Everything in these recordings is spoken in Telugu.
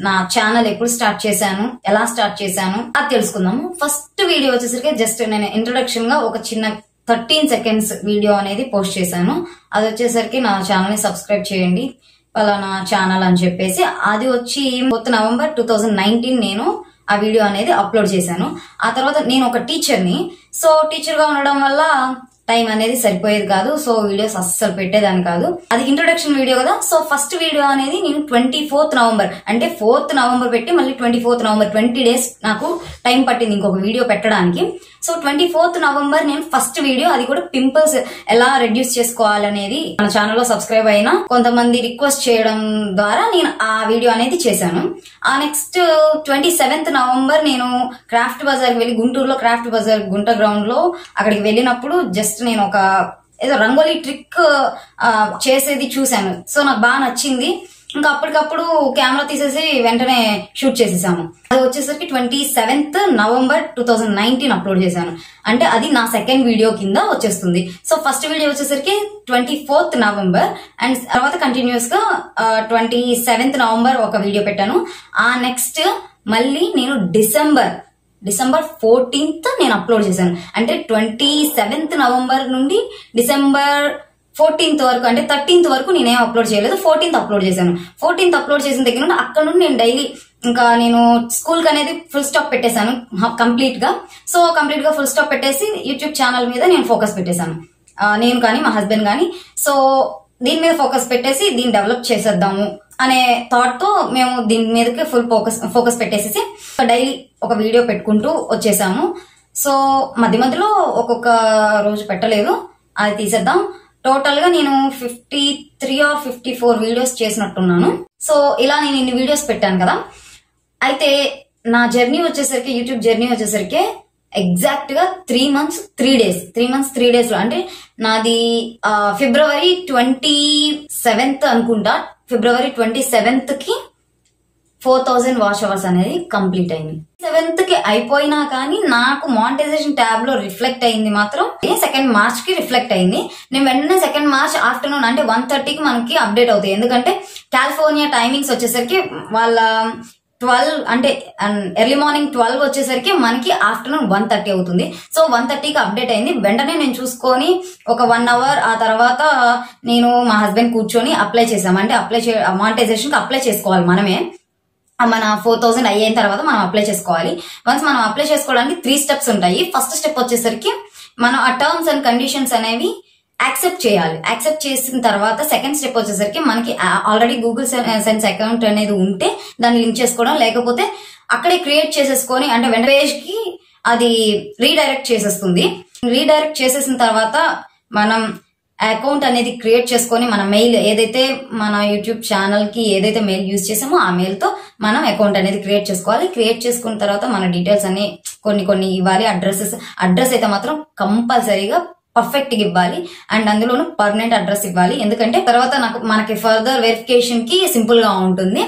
నా ఛానల్ ఎప్పుడు స్టార్ట్ చేశాను ఎలా స్టార్ట్ చేశాను అది తెలుసుకుందాము ఫస్ట్ వీడియో వచ్చేసరికి జస్ట్ నేను ఇంట్రొడక్షన్ గా ఒక చిన్న థర్టీన్ సెకండ్స్ వీడియో అనేది పోస్ట్ చేశాను అది వచ్చేసరికి నా ఛానల్ ని సబ్స్క్రైబ్ చేయండి పలానా ఛానల్ అని చెప్పేసి అది వచ్చి fourth November two thousand nineteen నేను ఆ వీడియో అనేది అప్లోడ్ చేశాను ఆ తర్వాత నేను ఒక టీచర్ని సో టీచర్ గా ఉండడం వల్ల టైం అనేది సరిపోయేది కాదు సో వీడియోస్ అస్సలు పెట్టేదాన్ని కాదు అది ఇంట్రొడక్షన్ వీడియో కదా సో ఫస్ట్ వీడియో అనేది నేను ట్వంటీ ఫోర్త్ నవంబర్ అంటే ఫోర్త్ నవంబర్ పెట్టి మళ్ళీ twenty fourth November twenty days నాకు టైం పట్టింది ఇంకొక వీడియో పెట్టడానికి సో ట్వంటీ ఫోర్త్ నవంబర్ నేను ఫస్ట్ వీడియో అది కూడా పింపుల్స్ ఎలా రెడ్యూస్ చేసుకోవాలనేది మన ఛానల్లో సబ్స్క్రైబ్ అయినా కొంతమంది రిక్వెస్ట్ చేయడం ద్వారా నేను ఆ వీడియో అనేది చేశాను ఆ నెక్స్ట్ ట్వంటీ సెవెంత్ నవంబర్ నేను క్రాఫ్ట్ బజార్ వెళ్ళి గుంటూరులో క్రాఫ్ట్ బజార్ గుంట గ్రౌండ్ లో అక్కడికి వెళ్ళినప్పుడు జస్ట్ నేను ఒక ఏదో రంగోలీ ట్రిక్ చేసేది చూశాను సో నాకు బాగా నచ్చింది ఇంకా అప్పటికప్పుడు కెమెరా తీసేసి వెంటనే షూట్ చేసేసాము అది వచ్చేసరికి twenty seventh November two thousand nineteen upload చేశాను అంటే అది నా సెకండ్ వీడియో కింద వచ్చేస్తుంది సో ఫస్ట్ వీడియో వచ్చేసరికి ట్వంటీ ఫోర్త్ నవంబర్ అండ్ తర్వాత కంటిన్యూస్ గా ట్వంటీ సెవెంత్ నవంబర్ ఒక వీడియో పెట్టాను ఆ నెక్స్ట్ మళ్ళీ నేను డిసెంబర్ డిసెంబర్ ఫోర్టీన్త్ నేను అప్లోడ్ చేశాను అంటే ట్వంటీ సెవెంత్ నవంబర్ నుండి డిసెంబర్ ఫోర్టీన్త్ వరకు అంటే థర్టీన్త్ వరకు నేనేం అప్లోడ్ చేయలేదు ఫోర్టీన్త్ అప్లోడ్ చేశాను ఫోర్టీన్త్ అప్లోడ్ చేసిన దగ్గర నుండి అక్కడ నుండి నేను డైలీ ఇంకా నేను స్కూల్ కి అనేది ఫుల్ స్టాప్ పెట్టేశాను కంప్లీట్ గా సో కంప్లీట్ గా ఫుల్ స్టాప్ పెట్టేసి యూట్యూబ్ ఛానల్ మీద నేను ఫోకస్ పెట్టేశాను ఆ, నేను కానీ మా హస్బెండ్ కానీ సో దీని మీద ఫోకస్ పెట్టేసి దీన్ని డెవలప్ చేసేద్దాము అనే థాట్ తో మేము దీని మీదకి ఫుల్ ఫోకస్ ఫోకస్ పెట్టేసేసి డైలీ ఒక వీడియో పెట్టుకుంటూ వచ్చేసాము సో మధ్య మధ్యలో ఒక్కొక్క రోజు పెట్టలేదు అది తీసేద్దాం టోటల్ గా నేను fifty three or fifty four videos చేసినట్టున్నాను సో ఇలా నేను ఇన్ని వీడియోస్ పెట్టాను కదా అయితే నా జర్నీ వచ్చేసరికి యూట్యూబ్ జర్నీ వచ్చేసరికి ఎగ్జాక్ట్ గా three months three days three months three days లో అంటే నాది ఆ, ఫిబ్రవరి ట్వంటీ సెవెంత్ అనుకుంటా ఫిబ్రవరి ట్వంటీ సెవెంత్ కి ఫోర్ థౌసండ్ వాచ్ అవర్స్ అనేది కంప్లీట్ అయింది సెవెంత్ కి అయిపోయినా కానీ నాకు మానిటైజేషన్ ట్యాబ్ లో రిఫ్లెక్ట్ అయింది మాత్రం సెకండ్ మార్చ్ కి రిఫ్లెక్ట్ అయింది నేను వెంటనే సెకండ్ మార్చ్ ఆఫ్టర్నూన్ అంటే వన్ థర్టీకి మనకి అప్డేట్ అవుతాయి ఎందుకంటే కాలిఫోర్నియా టైమింగ్స్ వచ్చేసరికి వాళ్ళ ట్వెల్వ్ అంటే ఎర్లీ మార్నింగ్ ట్వెల్వ్ వచ్చేసరికి మనకి ఆఫ్టర్నూన్ వన్ థర్టీ అవుతుంది సో వన్ థర్టీకి అప్డేట్ అయింది వెంటనే నేను చూసుకొని ఒక వన్ అవర్ ఆ తర్వాత నేను మా హస్బెండ్ కూర్చొని అప్లై చేసాం అంటే అప్లై చే మానిటైజేషన్ కి అప్లై చేసుకోవాలి మనమే ఆ మన ఫోర్ థౌసండ్ అయిన తర్వాత మనం అప్లై చేసుకోవాలి వన్స్ మనం అప్లై చేసుకోవడానికి త్రీ స్టెప్స్ ఉంటాయి ఫస్ట్ స్టెప్ వచ్చేసరికి మనం ఆ టర్మ్స్ అండ్ కండిషన్స్ అనేవి యాక్సెప్ట్ చేయాలి యాక్సెప్ట్ చేసిన తర్వాత సెకండ్ స్టెప్ వచ్చేసరికి మనకి ఆల్రెడీ గూగుల్ సెన్స్ అకౌంట్ అనేది ఉంటే దాన్ని లింక్ చేసుకోవడం లేకపోతే అక్కడే క్రియేట్ చేసేసుకొని అంటే వెంట పేజ్ కి అది రీడైరెక్ట్ చేసేస్తుంది రీడైరెక్ట్ చేసేసిన తర్వాత మనం అకౌంట్ అనేది క్రియేట్ చేసుకొని మన మెయిల్ ఏదైతే మన యూట్యూబ్ ఛానల్ కి ఏదైతే మెయిల్ యూజ్ చేసామో ఆ మెయిల్ తో మనం అకౌంట్ అనేది క్రియేట్ చేసుకోవాలి క్రియేట్ చేసుకున్న తర్వాత మన డీటెయిల్స్ అన్ని కొన్ని కొన్ని ఇవ్వాలి అడ్రసెస్ అడ్రస్ అయితే మాత్రం కంపల్సరీగా పర్ఫెక్ట్ గా ఇవ్వాలి అండ్ అందులోను పర్మనెంట్ అడ్రస్ ఇవ్వాలి ఎందుకంటే తర్వాత నాకు మనకి ఫర్దర్ వెరిఫికేషన్ కి సింపుల్ గా ఉంటుంది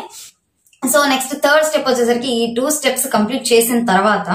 సో నెక్స్ట్ థర్డ్ స్టెప్ వచ్చేసరికి ఈ టూ స్టెప్స్ కంప్లీట్ చేసిన తర్వాత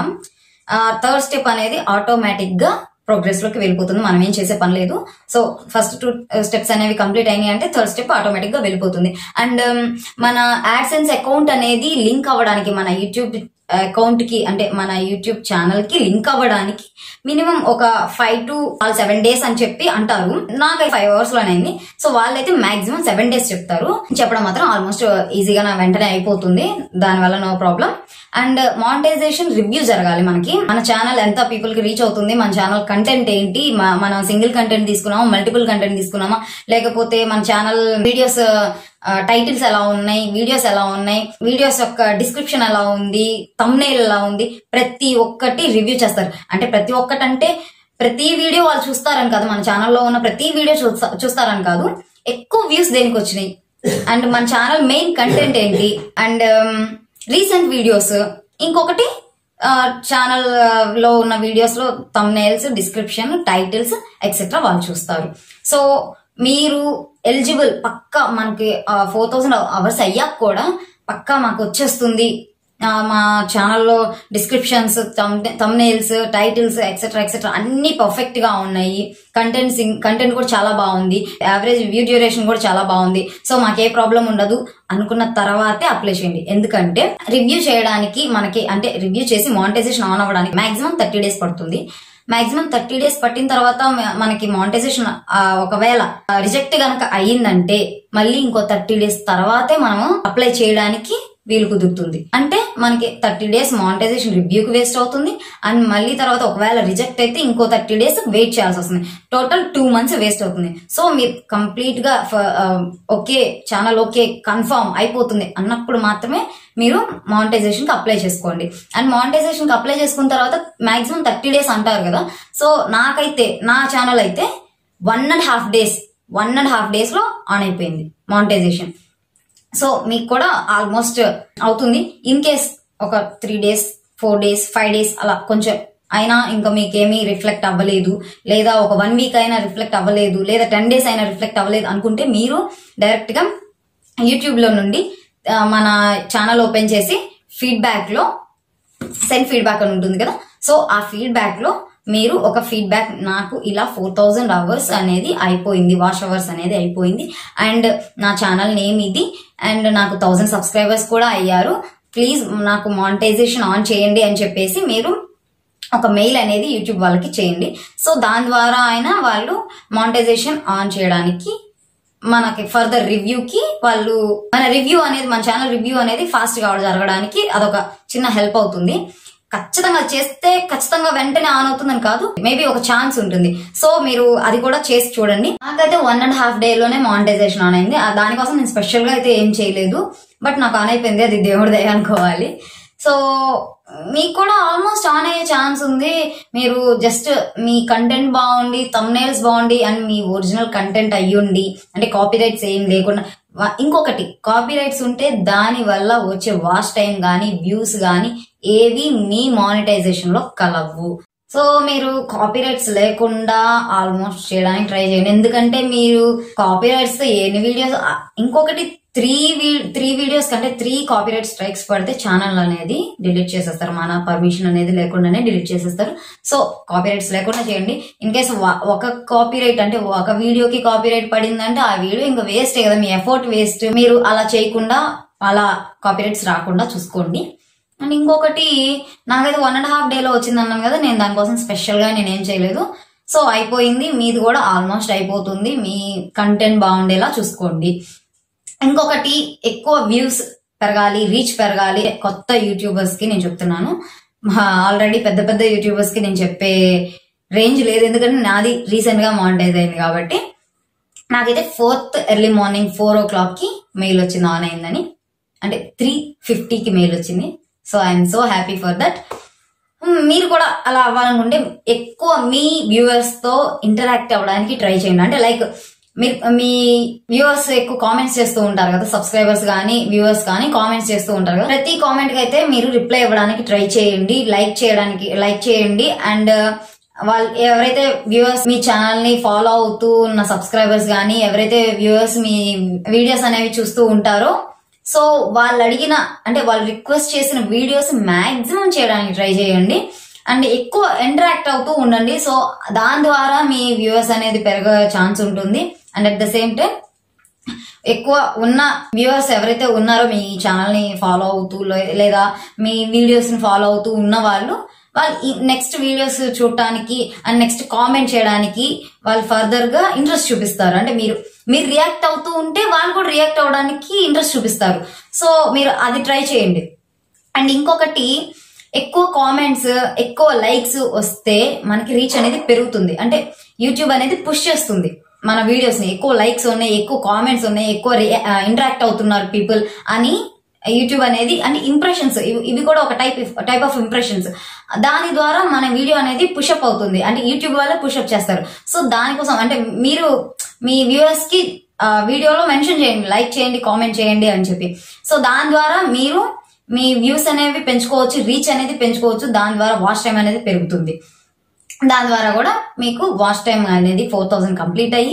థర్డ్ స్టెప్ అనేది ఆటోమేటిక్ గా ప్రోగ్రెస్ లోకి వెళ్ళిపోతుంది మనం ఏం చేసే పని లేదు సో ఫస్ట్ టూ స్టెప్స్ అనేవి కంప్లీట్ అయినాయి అంటే థర్డ్ స్టెప్ ఆటోమేటిక్ గా వెళ్ళిపోతుంది అండ్ మన యాడ్సెన్స్ అకౌంట్ అనేది లింక్ అవ్వడానికి మన యూట్యూబ్ అకౌంట్ కి అంటే మన యూట్యూబ్ ఛానల్ కి లింక్ అవ్వడానికి మినిమం ఒక ఫైవ్ టు సెవెన్ డేస్ అని చెప్పి అంటారు నాకు ఫైవ్ అవర్స్ లోనే అయింది సో వాళ్ళైతే మాక్సిమం సెవెన్ డేస్ చెప్తారు చెప్పడం మాత్రం ఆల్మోస్ట్ ఈజీగా నా వెంటనే అయిపోతుంది దానివల్ల no problem and monetisation review జరగాలి మనకి మన ఛానల్ ఎంత పీపుల్ కి రీచ్ అవుతుంది మన ఛానల్ కంటెంట్ ఏంటి మ- మనం సింగిల్ కంటెంట్ తీసుకున్నామా మల్టిపుల్ కంటెంట్ తీసుకున్నామా లేకపోతే మన ఛానల్ వీడియోస్ టైటిల్స్ ఎలా ఉన్నాయి వీడియోస్ ఎలా ఉన్నాయి వీడియోస్ యొక్క డిస్క్రిప్షన్ ఎలా ఉంది తమ్నేల్ ఎలా ఉంది ప్రతి ఒక్కటి రివ్యూ చేస్తారు అంటే ప్రతి ఒక్కటి అంటే ప్రతి వీడియో వాళ్ళు చూస్తారని కాదు మన ఛానల్లో ఉన్న ప్రతి వీడియో చూస్తా- చూస్తారని కాదు ఎక్కువ వ్యూస్ దేనికి వచ్చినాయి అండ్ మన ఛానల్ మెయిన్ కంటెంట్ ఏంటి అండ్ రీసెంట్ వీడియోస్ ఇంకొకటి ఛానల్ లో ఉన్న వీడియోస్ లో తమ్నేల్స్ డిస్క్రిప్షన్ టైటిల్స్ ఎక్సెట్రా వాళ్ళు చూస్తారు సో మీరు ఎలిజిబుల్ పక్కా మనకి ఫోర్ థౌసండ్ అవర్స్ అయ్యాక కూడా పక్కా మాకు వచ్చేస్తుంది ఆ, మా ఛానల్లో descriptions thumbnails titles etcetera etcetera అన్ని పర్ఫెక్ట్ గా ఉన్నాయి కంటెంట్ కంటెంట్ కూడా చాలా బాగుంది యావరేజ్ వ్యూ డ్యూరేషన్ కూడా చాలా బాగుంది సో మాకే ప్రాబ్లం ఉండదు అనుకున్న తర్వాతే అప్లై చేయండి ఎందుకంటే రివ్యూ చేయడానికి మనకి అంటే రివ్యూ చేసి మానిటైజేషన్ ఆన్ అవ్వడానికి మాక్సిమం థర్టీ డేస్ పడుతుంది మాక్సిమం థర్టీ డేస్ పట్టిన తర్వాత మ- మనకి మానిటైజేషన్ ఒకవేళ రిజెక్ట్ గనక అయ్యిందంటే మళ్ళీ ఇంకో థర్టీ డేస్ తర్వాతే మనము అప్లై చేయడానికి వీలు కుదురుతుంది అంటే మనకి థర్టీ డేస్ మానిటైజేషన్ రివ్యూకి వేస్ట్ అవుతుంది అండ్ మళ్ళీ తర్వాత ఒకవేళ రిజెక్ట్ అయితే ఇంకో థర్టీ డేస్ వెయిట్ చేయాల్సి వస్తుంది టోటల్ టూ మంత్స్ వేస్ట్ అవుతుంది సో మీరు కంప్లీట్ గా ఓకే ఛానల్ ఓకే కన్ఫర్మ్ అయిపోతుంది అన్నప్పుడు మాత్రమే మీరు మానిటైజేషన్ కి అప్లై చేసుకోండి అండ్ మానిటైజేషన్ కి అప్లై చేసుకున్న తర్వాత మాక్సిమం థర్టీ డేస్ అంటారు కదా సో నాకైతే నా ఛానల్ అయితే one and half days one and half days లో ఆన్ అయిపోయింది మానిటైజేషన్ సో మీకు కూడా ఆల్మోస్ట్ అవుతుంది ఇన్ కేస్ ఒక three days four days five days అలా కొంచెం అయినా ఇంకా మీకేమీ రిఫ్లెక్ట్ అవ్వలేదు లేదా ఒక వన్ వీక్ అయినా రిఫ్లెక్ట్ అవ్వలేదు లేదా టెన్ డేస్ అయినా రిఫ్లెక్ట్ అవ్వలేదు అనుకుంటే మీరు డైరెక్ట్ గా యూట్యూబ్ లో నుండి ఆ, మన ఛానల్ ఓపెన్ చేసి ఫీడ్బ్యాక్ లో సెండ్ ఫీడ్బ్యాక్ అని ఉంటుంది కదా సో ఆ ఫీడ్బ్యాక్ లో మీరు ఒక ఫీడ్బ్యాక్ నాకు ఇలా ఫోర్ థౌజండ్ అవర్స్ అనేది అయిపోయింది వాష్ అవర్స్ అనేది అయిపోయింది అండ్ నా ఛానల్ నేమ్ ఇది అండ్ నాకు థౌజండ్ సబ్స్క్రైబర్స్ కూడా అయ్యారు ప్లీజ్ నాకు మానిటైజేషన్ ఆన్ చేయండి అని చెప్పేసి మీరు ఒక మెయిల్ అనేది యూట్యూబ్ వాళ్ళకి చేయండి సో దాని ద్వారా అయినా వాళ్ళు మానిటైజేషన్ ఆన్ చేయడానికి మనకి ఫర్దర్ రివ్యూకి వాళ్ళు మన రివ్యూ అనేది మన ఛానల్ రివ్యూ అనేది ఫాస్ట్ గా జరగడానికి అదొక చిన్న హెల్ప్ అవుతుంది ఖచ్చితంగా చేస్తే ఖచ్చితంగా వెంటనే ఆన్ అవుతుందని కాదు మేబీ ఒక ఛాన్స్ ఉంటుంది సో మీరు అది కూడా చేసి చూడండి నాకైతే వన్ అండ్ హాఫ్ డే లోనే మానిటైజేషన్ ఆన్ అయింది ఆ దానికోసం నేను స్పెషల్ గా అయితే ఏం చేయలేదు బట్ నాకు ఆన్ అయిపోయింది అది దేవుడి దయ అనుకోవాలి సో మీకు కూడా ఆల్మోస్ట్ ఆన్ అయ్యే ఛాన్స్ ఉంది మీరు జస్ట్ మీ కంటెంట్ బాగుండి తమ్నేల్స్ బాగుండి అండ్ మీ ఒరిజినల్ కంటెంట్ అయ్యుండి అంటే కాపీ రైట్స్ ఏం లేకుండా వా- ఇంకొకటి కాపీ రైట్స్ ఉంటే దాని వల్ల వచ్చే వాచ్ టైం గానీ వ్యూస్ గానీ ఏవి మీ మానిటైజేషన్ లో కలవు సో మీరు కాపీ రైట్స్ లేకుండా ఆల్మోస్ట్ చేయడానికి ట్రై చేయండి ఎందుకంటే మీరు కాపీ రైట్స్ తో ఎన్ని వీడియోస్ ఇంకొకటి త్రీ త్రీ వీడియోస్ కంటే త్రీ కాపీ రైట్ స్ట్రైక్స్ పడితే ఛానల్ అనేది డిలీట్ చేసేస్తారు మన పర్మిషన్ అనేది లేకుండానే డిలీట్ చేసేస్తారు సో కాపీ రైట్స్ లేకుండా చేయండి ఇన్ కేసు ఒక కాపీ రైట్ అంటే ఒక వీడియోకి కాపీ రైట్ పడిందంటే ఆ వీడియో ఇంకా వేస్ట్ కదా మీ ఎఫర్ట్ వేస్ట్ మీరు అలా చేయకుండా అలా కాపీ రైట్స్ రాకుండా చూసుకోండి అండ్ ఇంకొకటి నాకైతే వన్ అండ్ హాఫ్ డేలో వచ్చింది అన్నాను కదా నేను దానికోసం స్పెషల్ గా నేనేం చేయలేదు సో అయిపోయింది మీది కూడా ఆల్మోస్ట్ అయిపోతుంది మీ కంటెంట్ బాగుండేలా చూసుకోండి ఇంకొకటి ఎక్కువ వ్యూస్ పెరగాలి రీచ్ పెరగాలి కొత్త యూట్యూబర్స్ కి నేను చెప్తున్నాను ఆల్రెడీ పెద్ద పెద్ద యూట్యూబర్స్ కి నేను చెప్పే రేంజ్ లేదు ఎందుకంటే నాది రీసెంట్ గా మానిటైజ్ అయింది కాబట్టి నాకైతే fourth early morning four o'clock కి మెయిల్ వచ్చింది ఆన్ అయిందని అంటే త్రీ ఫిఫ్టీకి మెయిల్ వచ్చింది so I'm so happy for that మీరు కూడా అలా అవ్వాలనుకుంటే ఎక్కువ మీ వ్యూవర్స్ తో ఇంటరాక్ట్ అవ్వడానికి ట్రై చేయండి అంటే లైక్ మీరు మీ వ్యూవర్స్ ఎక్కువ కామెంట్స్ చేస్తూ ఉంటారు కదా సబ్స్క్రైబర్స్ కానీ వ్యూవర్స్ కానీ కామెంట్స్ చేస్తూ ఉంటారు కదా ప్రతి కామెంట్ కి అయితే మీరు రిప్లై ఇవ్వడానికి ట్రై చేయండి లైక్ చేయడానికి లైక్ చేయండి అండ్ వాళ్ళు ఎవరైతే వ్యూవర్స్ మీ ఛానల్ ని ఫాలో అవుతూ ఉన్న సబ్స్క్రైబర్స్ కానీ ఎవరైతే వ్యూవర్స్ మీ వీడియోస్ అనేవి చూస్తూ ఉంటారో సో వాళ్ళు అడిగిన అంటే వాళ్ళు రిక్వెస్ట్ చేసిన వీడియోస్ మాక్సిమం చేయడానికి ట్రై చేయండి అండ్ ఎక్కువ ఇంటరాక్ట్ అవుతూ ఉండండి సో దాని ద్వారా మీ వ్యూవర్స్ అనేది పెరిగే ఛాన్స్ ఉంటుంది and at the same time ఎక్కువ ఉన్న వ్యూవర్స్ ఎవరైతే ఉన్నారో మీ ఛానల్ ని ఫాలో అవుతూ లే- లేదా మీ వీడియోస్ ని ఫాలో అవుతూ ఉన్న వాళ్ళు వాళ్ళు నెక్స్ట్ వీడియోస్ చూడటానికి అండ్ నెక్స్ట్ కామెంట్ చేయడానికి వాళ్ళు ఫర్దర్ గా ఇంట్రెస్ట్ చూపిస్తారు అంటే మీరు మీరు రియాక్ట్ అవుతూ ఉంటే వాళ్ళు కూడా రియాక్ట్ అవ్వడానికి ఇంట్రెస్ట్ చూపిస్తారు సో మీరు అది ట్రై చేయండి అండ్ ఇంకొకటి ఎక్కువ కామెంట్స్ ఎక్కువ లైక్స్ వస్తే మనకి రీచ్ అనేది పెరుగుతుంది అంటే యూట్యూబ్ అనేది పుష్ చేస్తుంది మన వీడియోస్ ని ఎక్కువ లైక్స్ ఉన్నాయి ఎక్కువ కామెంట్స్ ఉన్నాయి ఎక్కువ ఇంటరాక్ట్ అవుతున్నారు పీపుల్ అని యూట్యూబ్ అనేది అంటే ఇంప్రెషన్స్ ఇవి కూడా ఒక టైప్ టైప్ ఆఫ్ ఇంప్రెషన్స్ దాని ద్వారా మన వీడియో అనేది పుషప్ అవుతుంది అంటే యూట్యూబ్ వాళ్ళే పుషప్ చేస్తారు సో దానికోసం అంటే మీరు మీ వ్యూవర్స్ కి ఆ, వీడియోలో మెన్షన్ చేయండి లైక్ చేయండి కామెంట్ చేయండి అని చెప్పి సో దాని ద్వారా మీరు మీ వ్యూస్ అనేవి పెంచుకోవచ్చు రీచ్ అనేది పెంచుకోవచ్చు దాని ద్వారా వాచ్ టైం అనేది పెరుగుతుంది దాని ద్వారా కూడా మీకు వాచ్ టైం అనేది ఫోర్ థౌసండ్ కంప్లీట్ అయ్యి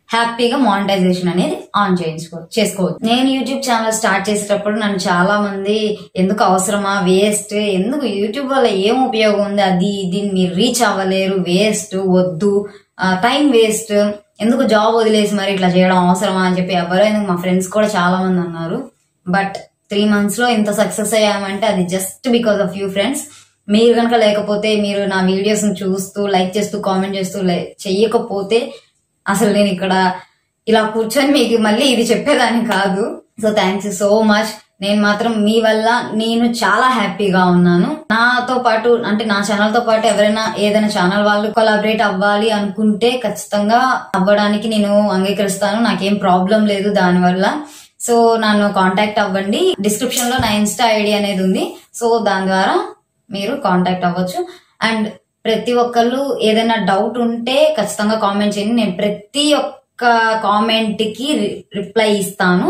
హ్యాపీగా మానిటైజేషన్ అనేది ఆన్ చేయించుకో చేసుకోవచ్చు నేను యూట్యూబ్ ఛానల్ స్టార్ట్ చేసేటప్పుడు నన్ను చాలా మంది ఎందుకు అవసరమా వేస్ట్ ఎందుకు యూట్యూబ్ వల్ల ఏం ఉపయోగం ఉంది అది దీన్ని మీరు రీచ్ అవ్వలేరు వేస్ట్ వద్దు టైం వేస్ట్ ఎందుకు జాబ్ వదిలేసి మరి ఇట్లా చేయడం అవసరమా అని చెప్పి ఎవరో ఎందుకు మా ఫ్రెండ్స్ కూడా చాలా మంది అన్నారు బట్ త్రీ మంత్స్ లో ఇంత సక్సెస్ అయ్యామంటే అది just because of you friends మీరు కనుక లేకపోతే మీరు నా వీడియోస్ చూస్తూ లైక్ చేస్తూ కామెంట్ చేస్తూ లై- చెయ్యకపోతే అసలు నేను ఇక్కడ ఇలా కూర్చొని మీకు మళ్ళీ ఇది చెప్పేదాన్ని కాదు సో థ్యాంక్స్ సో మచ్ నేను మాత్రం మీ వల్ల నేను చాలా హ్యాపీగా ఉన్నాను నాతో పాటు అంటే నా ఛానల్ తో పాటు ఎవరైనా ఏదైనా ఛానల్ వాళ్ళు కొలాబరేట్ అవ్వాలి అనుకుంటే ఖచ్చితంగా అవ్వడానికి నేను అంగీకరిస్తాను నాకేం ప్రాబ్లం లేదు దానివల్ల సో నన్ను కాంటాక్ట్ అవ్వండి డిస్క్రిప్షన్ లో నా ఇన్స్టా ఐడి అనేది ఉంది సో దాని ద్వారా మీరు కాంటాక్ట్ అవ్వచ్చు అండ్ ప్రతి ఒక్కళ్ళు ఏదైనా డౌట్ ఉంటే ఖచ్చితంగా కామెంట్ చేయండి నేను ప్రతి ఒక్క కామెంట్ కి రిప్లై ఇస్తాను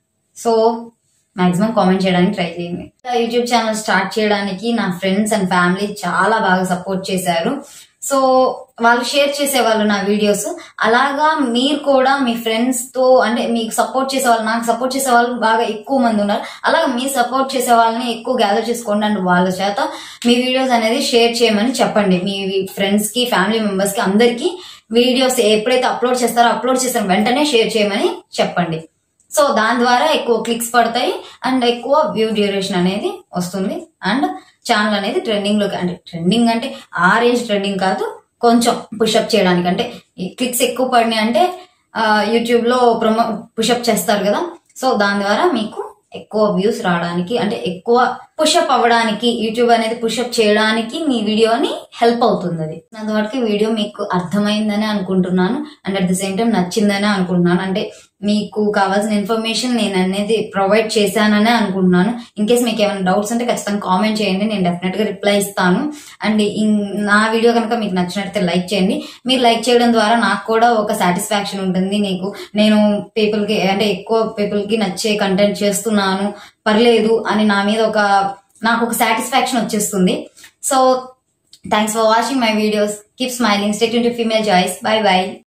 సో మాక్సిమం కామెంట్ చేయడానికి ట్రై చేయండి యూట్యూబ్ ఛానల్ స్టార్ట్ చేయడానికి నా ఫ్రెండ్స్ అండ్ ఫ్యామిలీ చాలా బాగా సపోర్ట్ చేశారు సో వాళ్ళు షేర్ చేసేవాళ్ళు నా వీడియోస్ అలాగా మీరు కూడా మీ ఫ్రెండ్స్ తో అంటే మీకు సపోర్ట్ చేసే వాళ్ళు నాకు సపోర్ట్ చేసే వాళ్ళు బాగా ఎక్కువ మంది ఉన్నారు అలాగా మీ సపోర్ట్ చేసే వాళ్ళని ఎక్కువ గ్యాదర్ చేసుకోండి అండ్ వాళ్ళ చేత మీ వీడియోస్ అనేది షేర్ చేయమని చెప్పండి మీ ఫ్రెండ్స్ కి ఫ్యామిలీ మెంబర్స్ కి అందరికి వీడియోస్ ఎప్పుడైతే అప్లోడ్ చేస్తారో అప్లోడ్ చేసిన వెంటనే షేర్ చేయమని చెప్పండి సో దాని ద్వారా ఎక్కువ క్లిక్స్ పడతాయి అండ్ ఎక్కువ వ్యూ డ్యూరేషన్ అనేది వస్తుంది అండ్ ఛానల్ అనేది ట్రెండింగ్ లోకి అంటే ట్రెండింగ్ అంటే ఆ రేంజ్ ట్రెండింగ్ కాదు కొంచెం పుషప్ చేయడానికి అంటే ఈ క్లిక్స్ ఎక్కువ పడినాయి అంటే యూట్యూబ్ లో ప్రమో పుషప్ చేస్తారు కదా సో దాని ద్వారా మీకు ఎక్కువ వ్యూస్ రావడానికి అంటే ఎక్కువ పుషప్ అవ్వడానికి యూట్యూబ్ అనేది పుషప్ చేయడానికి మీ వీడియోని హెల్ప్ అవుతుంది అది అంతవరకు వీడియో మీకు అర్థమైందని అనుకుంటున్నాను and at the same time నచ్చిందని అనుకుంటున్నాను అంటే మీకు కావాల్సిన ఇన్ఫర్మేషన్ నేను అనేది ప్రొవైడ్ చేశాననే అనుకుంటున్నాను ఇన్ కేస్ మీకు ఏమైనా డౌట్స్ ఉంటే ఖచ్చితంగా కామెంట్ చేయండి నేను డెఫినెట్ గా రిప్లై ఇస్తాను అండ్ ఇన్- నా వీడియో కనుక మీకు నచ్చినట్లయితే లైక్ చేయండి మీరు లైక్ చేయడం ద్వారా నాకు కూడా ఒక సాటిస్ఫాక్షన్ ఉంటుంది నీకు నేను పీపుల్ కి అంటే ఎక్కువ పీపుల్ కి నచ్చే కంటెంట్ చేస్తున్నాను పర్లేదు అని నా మీద ఒక నాకు ఒక సాటిస్ఫాక్షన్ వచ్చేస్తుంది so thanks for watching my videos keep smiling state to female joys bye by